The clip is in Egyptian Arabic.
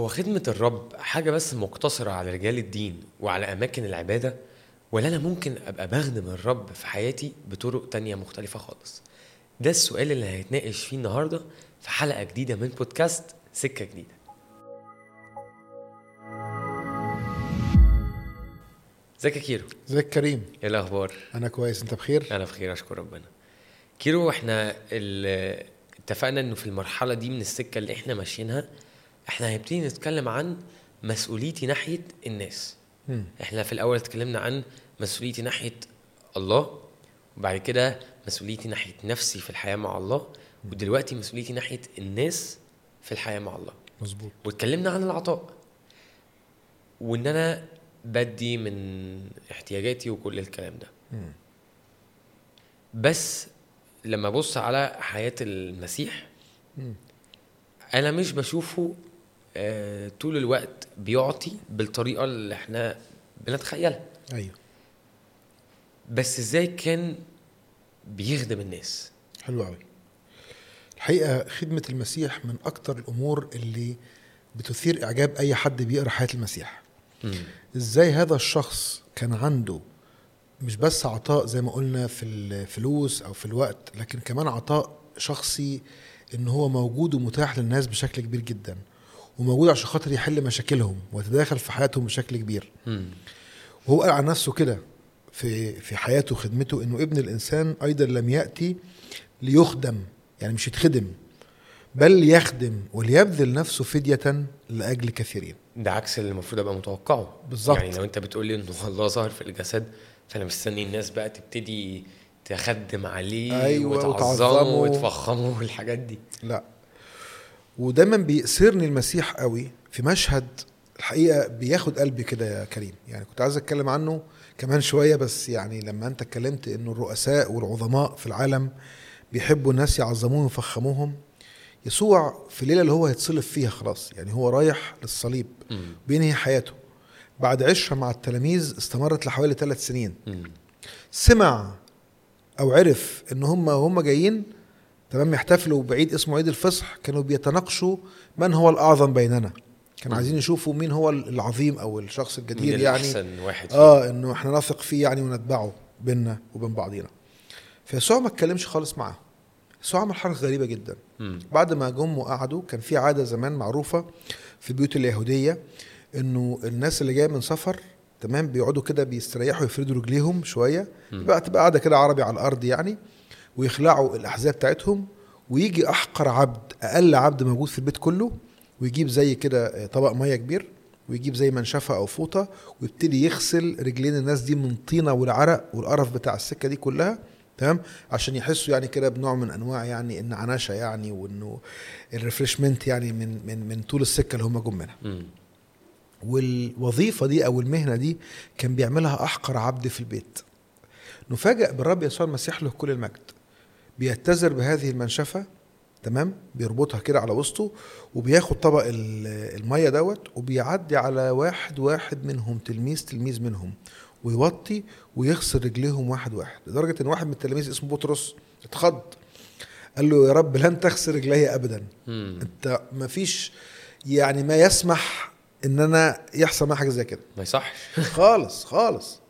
هو خدمة الرب حاجة بس مقتصرة على رجال الدين وعلى أماكن العبادة ولا أنا ممكن أبقى بخدم الرب في حياتي بطرق تانية مختلفة خالص ده السؤال اللي هنتناقش فيه النهاردة في حلقة جديدة من بودكاست سكة جديدة ازيك يا كيرو ازيك كريم ايه الاخبار انا كويس انت بخير انا بخير اشكر ربنا كيرو احنا ال- اتفقنا انه في المرحله دي من السكه اللي احنا ماشيينها احنا هنبتدي نتكلم عن مسؤوليتي ناحيه الناس مم. احنا في الاول اتكلمنا عن مسؤوليتي ناحيه الله وبعد كده مسؤوليتي ناحيه نفسي في الحياه مع الله ودلوقتي مسؤوليتي ناحيه الناس في الحياه مع الله مظبوط واتكلمنا عن العطاء وان انا بدي من احتياجاتي وكل الكلام ده مم. بس لما ابص على حياه المسيح مم. انا مش بشوفه آه، طول الوقت بيعطي بالطريقه اللي احنا بنتخيلها ايوه بس ازاي كان بيخدم الناس حلو قوي الحقيقه خدمه المسيح من اكتر الامور اللي بتثير اعجاب اي حد بيقرا حياه المسيح ازاي هذا الشخص كان عنده مش بس عطاء زي ما قلنا في الفلوس او في الوقت لكن كمان عطاء شخصي ان هو موجود ومتاح للناس بشكل كبير جدا وموجود عشان خاطر يحل مشاكلهم ويتداخل في حياتهم بشكل كبير مم. وهو قال عن نفسه كده في في حياته وخدمته انه ابن الانسان ايضا لم ياتي ليخدم يعني مش يتخدم بل يخدم وليبذل نفسه فدية لأجل كثيرين ده عكس اللي المفروض ابقى متوقعه بالظبط. يعني لو انت بتقول لي انه الله ظهر في الجسد فانا مستني الناس بقى تبتدي تخدم عليه أيوة، وتعظمه وتعظمه. وتفخمه والحاجات دي لا ودايما بيأسرني المسيح قوي في مشهد الحقيقة بياخد قلبي كده يا كريم يعني كنت عايز اتكلم عنه كمان شوية بس يعني لما انت اتكلمت انه الرؤساء والعظماء في العالم بيحبوا الناس يعظموهم ويفخموهم يسوع في الليلة اللي هو هيتصلب فيها خلاص يعني هو رايح للصليب مم. بينهي حياته بعد عشرة مع التلاميذ استمرت لحوالي ثلاث سنين مم. سمع او عرف ان هم هم جايين تمام يحتفلوا بعيد اسمه عيد الفصح كانوا بيتناقشوا من هو الاعظم بيننا كانوا مم. عايزين يشوفوا مين هو العظيم او الشخص مين الجدير يعني الاحسن واحد فيهم. اه انه احنا نثق فيه يعني ونتبعه بيننا وبين بعضينا فيسوع ما اتكلمش خالص معاه يسوع عمل حركه غريبه جدا مم. بعد ما جم وقعدوا كان في عاده زمان معروفه في البيوت اليهوديه انه الناس اللي جايه من سفر تمام بيقعدوا كده بيستريحوا يفردوا رجليهم شويه مم. بقى تبقى قاعده كده عربي على الارض يعني ويخلعوا الاحذيه بتاعتهم ويجي احقر عبد اقل عبد موجود في البيت كله ويجيب زي كده طبق ميه كبير ويجيب زي منشفه او فوطه ويبتدي يغسل رجلين الناس دي من طينه والعرق والقرف بتاع السكه دي كلها تمام عشان يحسوا يعني كده بنوع من انواع يعني النعنشه يعني وانه الريفرشمنت يعني من من من طول السكه اللي هم جم منها مم. والوظيفه دي او المهنه دي كان بيعملها احقر عبد في البيت نفاجأ بالرب يسوع المسيح له كل المجد بيتزر بهذه المنشفه تمام بيربطها كده على وسطه وبياخد طبق ال- الميه دوت وبيعدي على واحد واحد منهم تلميذ تلميذ منهم ويوطي ويغسل رجليهم واحد واحد لدرجه ان واحد من التلاميذ اسمه بطرس اتخض قال له يا رب لن تغسل رجلي ابدا مم. انت ما فيش يعني ما يسمح ان انا يحصل معايا حاجه زي كده ما يصحش خالص خالص